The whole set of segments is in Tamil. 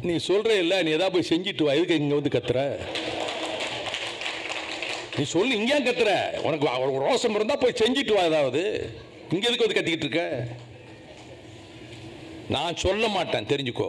நீ சொல்ற இல்ல நீ ஏதாவது போய் செஞ்சுட்டு வா எதுக்கு இங்க வந்து கத்துற நீ சொல்லு இங்கே கத்துற உனக்கு அவ- ஒரு ரோசம் இருந்தா போய் செஞ்சுட்டு வா ஏதாவது இங்க எதுக்கு வந்து கத்திக்கிட்டு இருக்க நான் சொல்ல மாட்டேன் தெரிஞ்சுக்கோ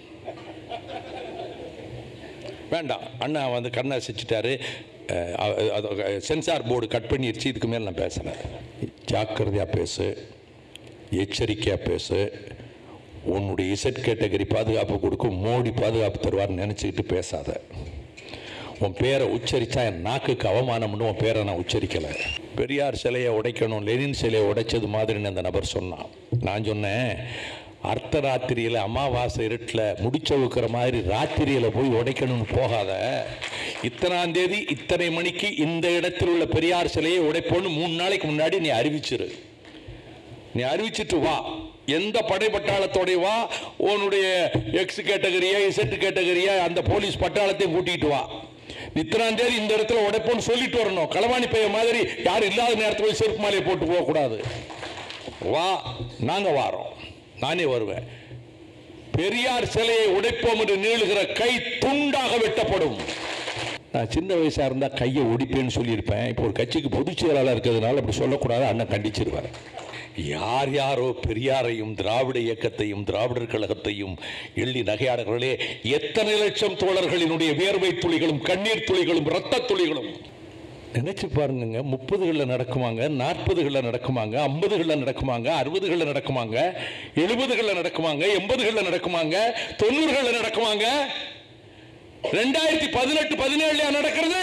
வேண்டாம் அண்ணா வந்து கண்ணை அசைச்சிட்டாரு அஹ், அ- அது சென்சார் போர்டு கட் பண்ணிருச்சு இதுக்கு மேல நான் பேசுறேன் ஜாக்கிரதையா பேசு எச்சரிக்கையா பேசு உன்னுடைய இசட் கேட்டகரி பாதுகாப்பு கொடுக்கும் மோடி பாதுகாப்பு தருவார்னு நினைச்சுக்கிட்டு பேசாத உன் பேரை உச்சரிச்சா என் நாக்குக்கு அவமானம்னு உன் பேரை நான் உச்சரிக்கலை பெரியார் சிலையை உடைக்கணும் லெனின் சிலையை உடைச்சது மாதிரின்னு அந்த நபர் சொன்னான் நான் சொன்னேன் அர்த்த ராத்திரியில் அமாவாசை இருட்டில் முடிச்ச வைக்கிற மாதிரி ராத்திரியில் போய் உடைக்கணும்னு போகாத இத்தனாம் தேதி இத்தனை மணிக்கு இந்த இடத்தில் உள்ள பெரியார் சிலையை உடைப்போன்னு மூணு நாளைக்கு முன்னாடி நீ அறிவிச்சிரு நீ அறிவிச்சிட்டு வா எந்த படை பட்டாளத்தோட வா உன்னுடைய எக்ஸ் கேட்டகரியா இசட் கேட்டகரியா அந்த போலீஸ் பட்டாளத்தையும் கூட்டிட்டு வா இத்தனாம் தேதி இந்த இடத்துல உடைப்போன்னு சொல்லிட்டு வரணும் களவாணி பைய மாதிரி யாரும் இல்லாத நேரத்தில் போய் செருப்பு மாலையை போட்டு போக கூடாது வா நாங்க வாரோம் நானே வருவேன் பெரியார் சிலையை உடைப்போம் என்று நீளுகிற கை துண்டாக வெட்டப்படும் நான் சின்ன வயசா இருந்தா கையை ஒடிப்பேன்னு சொல்லியிருப்பேன் இப்போ ஒரு கட்சிக்கு பொதுச் செயலாளர் இருக்கிறதுனால அப்படி சொல்லக்கூடாது அண்ணன் கண்டிச்சிருவார் யார் யாரோ பெரியாரையும் திராவிட இயக்கத்தையும் திராவிடர் கழகத்தையும் எள்ளி நகையாடுகளே எத்தனை லட்சம் தோழர்களினுடைய வியர்வை துளிகளும் கண்ணீர் துளிகளும் இரத்த துளிகளும் நினைச்சு பாருங்க முப்பதுகளில் நடக்குமாங்க நாற்பதுகளில் நடக்குமாங்க ஐம்பதுகளில் நடக்குமாங்க அறுபதுகளில் நடக்குமாங்க எழுபதுகளில் நடக்குமாங்க எண்பதுகளில் நடக்குமாங்க தொண்ணூறுகளில் நடக்குமாங்க ரெண்டாயிரத்தி பதினெட்டு பதினேழுல நடக்கிறது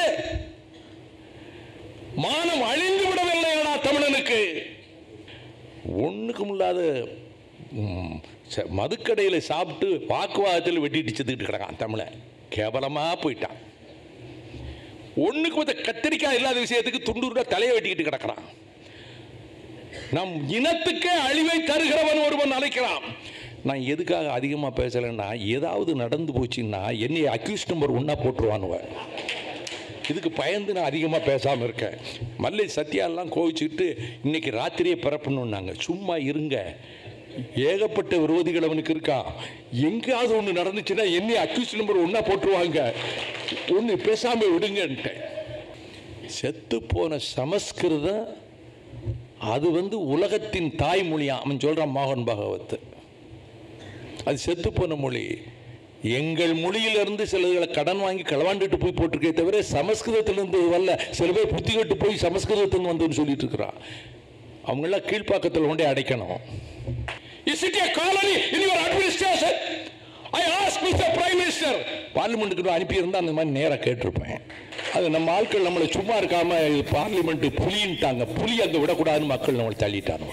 மானம் அழிந்து விடவில்லையடா தமிழனுக்கு ஒண்ணுக்கும் இல்லாத ம், ச- மதுக்கடையில் சாப்பிட்டு வாக்குவாதத்தில் வெட்டிட்டு செத்துக்கிட்டு கிடக்கான் தமிழன் கேவலமா போயிட்டான் ஒண்ணுக்கு மத்த கத்திரிக்காய் இல்லாத விஷயத்துக்கு துண்டூர்ல தலையை வெட்டிக்கிட்டு கிடக்கிறான் நம் இனத்துக்கே அழிவை தருகிறவன் ஒருவன் அழைக்கிறான் நான் எதுக்காக அதிகமாக பேசலைன்னா ஏதாவது நடந்து போச்சுன்னா என்னை அக்யூஸ் நம்பர் ஒன்றா போட்டுருவானுவன் இதுக்கு பயந்து நான் அதிகமாக பேசாமல் இருக்கேன் மல்லை சத்யாலாம் கோவிச்சுக்கிட்டு இன்னைக்கு ராத்திரியே பிறப்பணுன்னாங்க சும்மா இருங்க ஏகப்பட்ட விரோதிகள் அவனுக்கு இருக்கான் எங்கேயாவது ஒன்று நடந்துச்சுன்னா என்னை அக்யூஸ் நம்பர் ஒன்றா போட்டுருவாங்க ஒன்று பேசாமல் விடுங்கன்ட்டேன் செத்து போன சமஸ்கிருதம் அது வந்து உலகத்தின் தாய்மொழியா அவன் சொல்றான் மோகன் பகவத் அது செத்து போன மொழி எங்கள் மொழியிலிருந்து சிலர்களை கடன் வாங்கி களவாண்டுட்டு போய் போட்டிருக்கே தவிர சமஸ்கிருதத்திலிருந்து வரல சில பேர் புத்தி கட்டு போய் சமஸ்கிருதத்திலிருந்து வந்துன்னு சொல்லிட்டு இருக்கிறான் அவங்கெல்லாம் கீழ்ப்பாக்கத்தில் கொண்டே அடைக்கணும் Is it a colony in your administration? I ask Mr. Prime Minister. பார்லிமெண்ட்டுக்கு அனுப்பியிருந்தா அந்த மாதிரி நேராக கேட்டிருப்பேன் அது நம்ம ஆட்கள் நம்மளை சும்மா இருக்காம பார்லிமெண்ட் புலின்ட்டாங்க புலி அங்கே விடக்கூடாதுன்னு மக்கள் நம்மளை தள்ளிட்டாங்க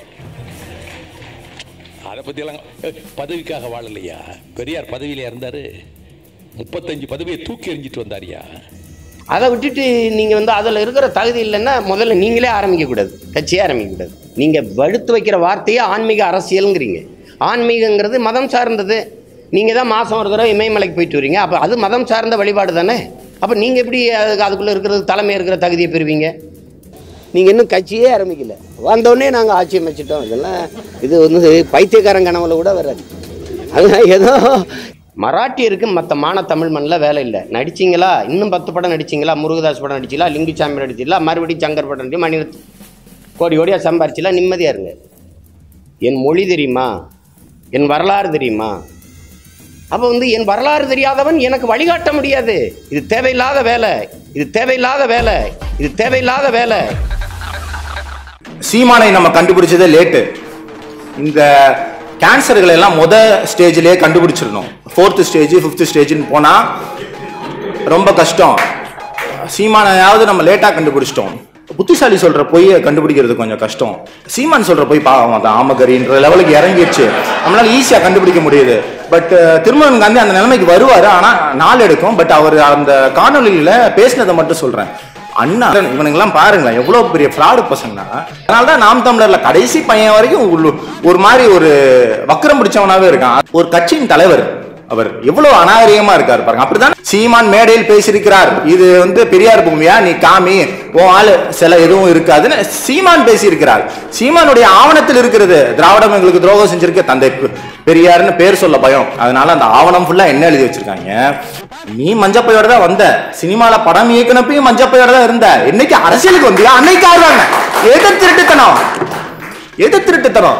அதை பற்றியெல்லாம் ஏய், பதவிக்காக வாழலையா பெரியார் பதவியில இருந்தாரு முப்பத்தஞ்சு பதவியை தூக்கி எறிஞ்சிட்டு வந்தாரியா அதை விட்டுட்டு நீங்கள் வந்து அதில் இருக்கிற தகுதி இல்லைன்னா முதல்ல நீங்களே ஆரம்பிக்கக்கூடாது கட்சியே ஆரம்பிக்கக்கூடாது நீங்கள் வடுத்து வைக்கிற வார்த்தையே ஆன்மீக அரசியலுங்கிறீங்க ஆன்மீகங்கிறது மதம் சார்ந்தது நீங்கள் தான் மாதம் ஒரு தடவை இமயமலைக்கு போயிட்டு வரீங்க அப்போ அது மதம் சார்ந்த வழிபாடு தானே அப்போ நீங்கள் எப்படி அதுக்கு அதுக்குள்ளே இருக்கிறது தலைமை இருக்கிற தகுதியை பெறுவீங்க நீங்கள் இன்னும் கட்சியே ஆரம்பிக்கல வந்தோடனே நாங்கள் ஆட்சி அமைச்சிட்டோம் இதெல்லாம் இது வந்து பைத்தியக்காரன் கனவுல கூட வராது அதெல்லாம் ஏதோ மராட்டியருக்கு மற்ற மான தமிழ் மண்ணில் வேலை இல்லை நடிச்சிங்களா இன்னும் பத்து படம் நடிச்சிங்களா முருகதாஸ் படம் நடிச்சிங்களா லிங்குசாமி நடிச்சிங்களா மறுபடியும் சங்கர் படம் நடிச்சு மணிரத் கோடி கோடியாக சம்பாரிச்சிங்களா நிம்மதியாக இருங்க என் மொழி தெரியுமா என் வரலாறு தெரியுமா அப்போ வந்து என் வரலாறு தெரியாதவன் எனக்கு வழிகாட்ட முடியாது இது தேவையில்லாத வேலை இது தேவையில்லாத வேலை இது தேவையில்லாத வேலை சீமானை நம்ம கண்டுபிடிச்சதே லேட்டு இந்த கேன்சர்களை எல்லாம் முத ஸ்டேஜ்லயே கண்டுபிடிச்சிடணும் ஃபோர்த் ஸ்டேஜ் ஃபிஃப்த் ஸ்டேஜ்னு போனா ரொம்ப கஷ்டம் சீமானையாவது நம்ம லேட்டா கண்டுபிடிச்சிட்டோம் புத்திசாலி சொல்ற பொய்யை கண்டுபிடிக்கிறது கொஞ்சம் கஷ்டம் சீமான் சொல்ற பொய் பாவம் அது ஆமகரின்ற லெவலுக்கு இறங்கிடுச்சு நம்மளால ஈஸியா கண்டுபிடிக்க முடியுது பட் திருமணன் காந்தி அந்த நிலைமைக்கு வருவாரு ஆனா நாள் எடுக்கும் பட் அவர் அந்த காணொலியில பேசினதை மட்டும் சொல்றேன் அண்ணா இவனுங்கெல்லாம் பாருங்களேன் எவ்வளவு பெரிய ஃப்ராடு பசங்கன்னா அதனால தான் நாம் தமிழர்ல கடைசி பையன் வரைக்கும் உள்ள- ஒரு மாதிரி ஒரு வக்கரம் பிடிச்சவனாவே இருக்கான் ஒரு கட்சியின் தலைவர் அவர் எவ்வளவு அநாகரிகமா இருக்காரு பாருங்க அப்படிதான் சீமான் மேடையில் பேசியிருக்கிறார் இது வந்து பெரியார் பூமியா நீ காமி உன் ஆளு சில எதுவும் இருக்காதுன்னு சீமான் பேசியிருக்கிறார் சீமானுடைய ஆவணத்தில் இருக்கிறது திராவிடம் எங்களுக்கு துரோகம் செஞ்சிருக்கு தந்தை பெ- பெரியார்னு பேர் சொல்ல பயம் அதனால அந்த ஆவணம் ஃபுல்லா என்ன எழுதி வச்சிருக்காங்க நீ மஞ்சப்பையோட தான் வந்த சினிமால படம் இயக்குனப்பையும் மஞ்சப்பையோட தான் இருந்த என்னைக்கு அரசியலுக்கு வந்தியா அன்னைக்கு ஆடுவாங்க எது திருட்டுத்தனம் எது திருட்டுத்தனம்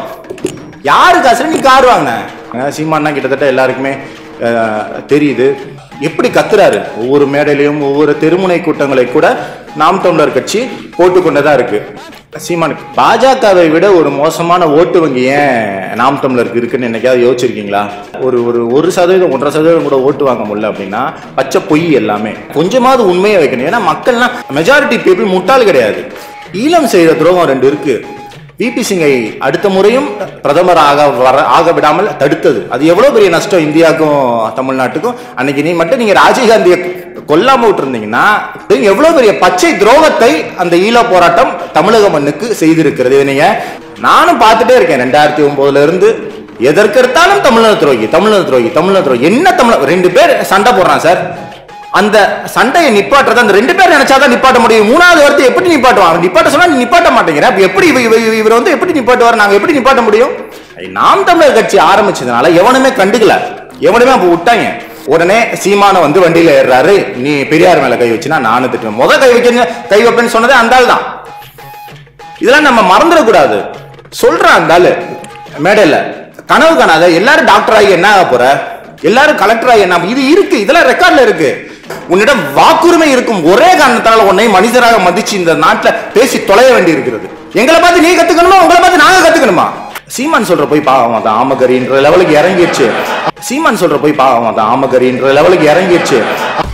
யாரு காசுல நீ கார் வாங்கின சீமானா கிட்டத்தட்ட எல்லாருக்குமே அஹ், தெரியுது எப்படி கத்துறாரு ஒவ்வொரு மேடையிலையும் ஒவ்வொரு தெருமுனை கூட்டங்களை கூட நாம் தமிழர் கட்சி போட்டுக்கொண்டதா இருக்கு சீமானுக்கு பாஜகவை விட ஒரு மோசமான ஓட்டு வங்கி ஏன் நாம் தமிழருக்கு இருக்குன்னு என்னைக்காவது யோசிச்சிருக்கீங்களா ஒரு ஒரு ஒரு சதவீதம் ஒன்றரை சதவீதம் கூட ஓட்டு வாங்க முடியல அப்படின்னா பச்சை பொய் எல்லாமே கொஞ்சமாவது உண்மையை வைக்கணும் ஏன்னா மக்கள்லாம் மெஜாரிட்டி பீப்புள் முட்டாள் கிடையாது ஈழம் செய்த துரோகம் ரெண்டு இருக்கு விபி சிங்கை அடுத்த முறையும் பிரதமர் ஆக வர ஆக விடாமல் தடுத்தது அது எவ்வளவு பெரிய நஷ்டம் இந்தியாவுக்கும் தமிழ்நாட்டுக்கும் அன்னைக்கு நீ மட்டும் நீங்க ராஜீவ்காந்தியை கொல்லாம விட்டுருந்தீங்கன்னா எவ்வளவு பெரிய பச்சை துரோகத்தை அந்த ஈழ போராட்டம் தமிழக மண்ணுக்கு செய்திருக்கிறது இதை நீங்க நானும் பார்த்துட்டே இருக்கேன் ரெண்டாயிரத்தி ஒன்பதுல இருந்து எதற்கெடுத்தாலும் தமிழக துரோகி தமிழக துரோகி தமிழக துரோகி என்ன தமிழ் ரெண்டு பேர் சண்டை போடுறான் சார் அந்த சண்டையை நிப்பாட்டுறது அந்த ரெண்டு பேர் நினைச்சாதான் நிப்பாட்ட முடியும் மூணாவது வார்த்தை எப்படி நிப்பாட்டுவான் அவன் நிப்பாட்ட சொன்னா நீ நிப்பாட்ட மாட்டேங்கிற அப்ப எப்படி இவ- இவ- இவ- இவர் வந்து எப்படி நிப்பாட்டுவார் நாங்க எப்படி நிப்பாட்ட முடியும் ஐ, நாம் தமிழர் கட்சி ஆரம்பிச்சதுனால எவனுமே கண்டுக்கல எவனுமே அப்ப விட்டாங்க உடனே சீமான வந்து வண்டியில ஏறாரு நீ பெரியார் மேல கை வச்சுனா நானும் திட்டுவேன் முத கை வைக்க கை வைப்பேன்னு சொன்னதே அந்த ஆள் தான் இதெல்லாம் நம்ம மறந்துடக்கூடாது சொல்றான் அந்த ஆளு மேடையில கனவு காணாத எல்லாரும் டாக்டர் ஆகி என்ன ஆக போற எல்லாரும் கலெக்டர் ஆகி என்ன இது இருக்கு இதெல்லாம் ரெக்கார்ட்ல இருக்கு உன்னிடம் வாக்குரிமை இருக்கும் ஒரே காரணத்தால உன்னை மனிதராக மதிச்சு இந்த நாட்டுல பேசி தொலைய வேண்டி இருக்கிறது எங்களை பார்த்து நீ கத்துக்கணுமா உங்களை பார்த்து நாங்க கத்துக்கணுமா சீமான் சொல்ற போய் பாவம் அது ஆமகரின்ற லெவலுக்கு இறங்கிடுச்சு சீமான் சொல்ற போய் பாவம் அது ஆமகரின்ற லெவலுக்கு இறங்கிடுச்சு